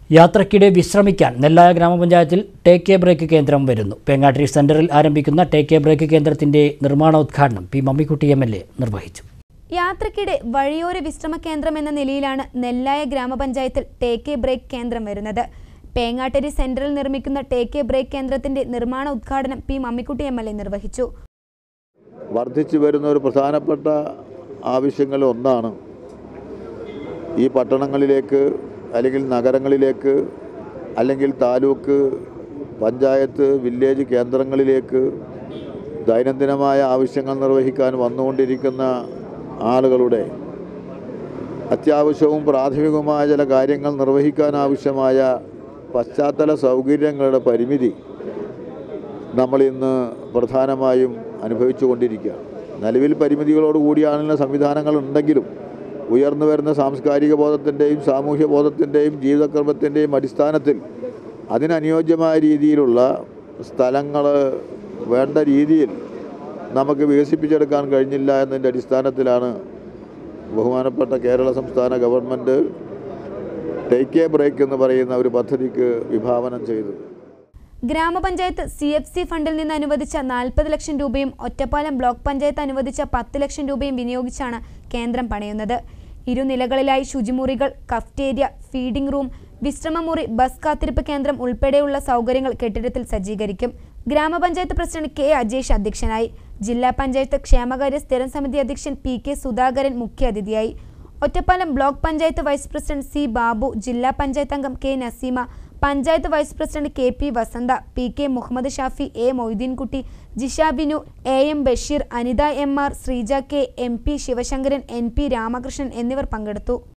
യാത്രക്കിടെ വിശ്രമിക്കാൻ നെല്ലായ ഗ്രാമപഞ്ചായത്തിൽ ടേക്ക് എ ബ്രേക്ക് കേന്ദ്രം വരുന്നു പേങ്ങാട്ടിരി സെന്ററിൽ ആരംഭിക്കുന്ന ടേക്ക് എ ബ്രേക്ക് കേന്ദ്രത്തിന്റെ നിർമ്മാണോദ്ഘാടനം P Mammikutty M L A നിർവഹിച്ചു യാത്രക്കിടെ വഴിയോര വിശ്രമ കേന്ദ്രം എന്ന നിലയിലാണ് നെല്ലായ ഗ്രാമപഞ്ചായത്തിൽ ടേക്ക് എ ബ്രേക്ക് കേന്ദ്രം വരുന്നത് പേങ്ങാട്ടേരി സെന്ററിൽ നിർമ്മിക്കുന്ന ടേക്ക് എ ബ്രേക്ക് കേന്ദ്രത്തിന്റെ നിർമ്മാണ ഉദ്ഘാടനം P Mammikutty M L A നിർവഹിച്ചു വർദ്ധിച്ചു വരുന്ന ഒരു പ്രധാനപ്പെട്ട ആവശ്യങ്ങളിൽ ഒന്നാണ് ഈ പട്ടണങ്ങളിലേക്ക് അല്ലെങ്കിൽ നഗരങ്ങളിലേക്ക് അല്ലെങ്കിൽ താലൂക്ക് പഞ്ചായത്ത് വില്ലേജ് കേന്ദ്രങ്ങളിലേക്ക് ദൈനംദിനമായ ആവശ്യങ്ങൾ നിർവഹിക്കാൻ വന്നുകൊണ്ടിരിക്കുന്ന ആളുകളുടെ അത്യാവശ്യവും പ്രാഥമികവുമായ ചില കാര്യങ്ങൾ നിർവഹിക്കാൻ ആവശ്യമായ പശ്ചാത്തല സൗകര്യങ്ങളുടെ പരിമിതി നമ്മൾ ഇന്ന് പ്രധാനമായും അനുഭവിച്ചു കൊണ്ടിരിക്കുകയാണ് നിലവിൽ പരിമിതികളോട് കൂടിയാണുള്ള സംവിധാനങ്ങൾ ഉണ്ടെങ്കിലും ഉയർന്നു വരുന്ന സാംസ്കാരിക ബോധത്തിൻ്റെയും സാമൂഹ്യ ബോധത്തിൻ്റെയും ജീവിതക്രമത്തിൻ്റെയും അടിസ്ഥാനത്തിൽ അതിനനുയോജ്യമായ രീതിയിലുള്ള സ്ഥലങ്ങൾ വേണ്ട രീതിയിൽ നമുക്ക് വികസിപ്പിച്ചെടുക്കാൻ കഴിഞ്ഞില്ല എന്നതിൻ്റെ അടിസ്ഥാനത്തിലാണ് ബഹുമാനപ്പെട്ട കേരള സംസ്ഥാന ഗവൺമെൻറ് ടേക്ക് എ ബ്രേക്ക് എന്ന് പറയുന്ന ഒരു പദ്ധതിക്ക് വിഭാവനം ചെയ്തത് ഗ്രാമപഞ്ചായത്ത് സി എഫ് സി ഫണ്ടിൽ നിന്ന് അനുവദിച്ച നാൽപ്പത് ലക്ഷം രൂപയും ഒറ്റപ്പാലം ബ്ലോക്ക് പഞ്ചായത്ത് അനുവദിച്ച പത്ത് ലക്ഷം രൂപയും വിനിയോഗിച്ചാണ് കേന്ദ്രം പണിയുന്നത് ഇരുനിലകളിലായി ശുചിമുറികൾ കഫ്റ്റേരിയ ഫീഡിംഗ് റൂം വിശ്രമമുറി ബസ് കാത്തിരിപ്പ് കേന്ദ്രം ഉൾപ്പെടെയുള്ള സൗകര്യങ്ങൾ കെട്ടിടത്തിൽ സജ്ജീകരിക്കും ഗ്രാമപഞ്ചായത്ത് പ്രസിഡന്റ് കെ അജേഷ് അധ്യക്ഷനായി ജില്ലാ പഞ്ചായത്ത് ക്ഷേമകാര്യ സ്ഥിരം സമിതി അധ്യക്ഷൻ പി കെ സുധാകരൻ മുഖ്യാതിഥിയായി Ottapalam block panchayat vice president C Babu ജില്ലാ പഞ്ചായത്ത് അംഗം K Naseema panchayat vice president K P Vasantha P K Muhammad Shafi A Moideenkutty Jisha Binu A M Basheer Anitha M R Sreeja K M P Sivasankaran N P Ramakrishnan എന്നിവർ പങ്കെടുത്തു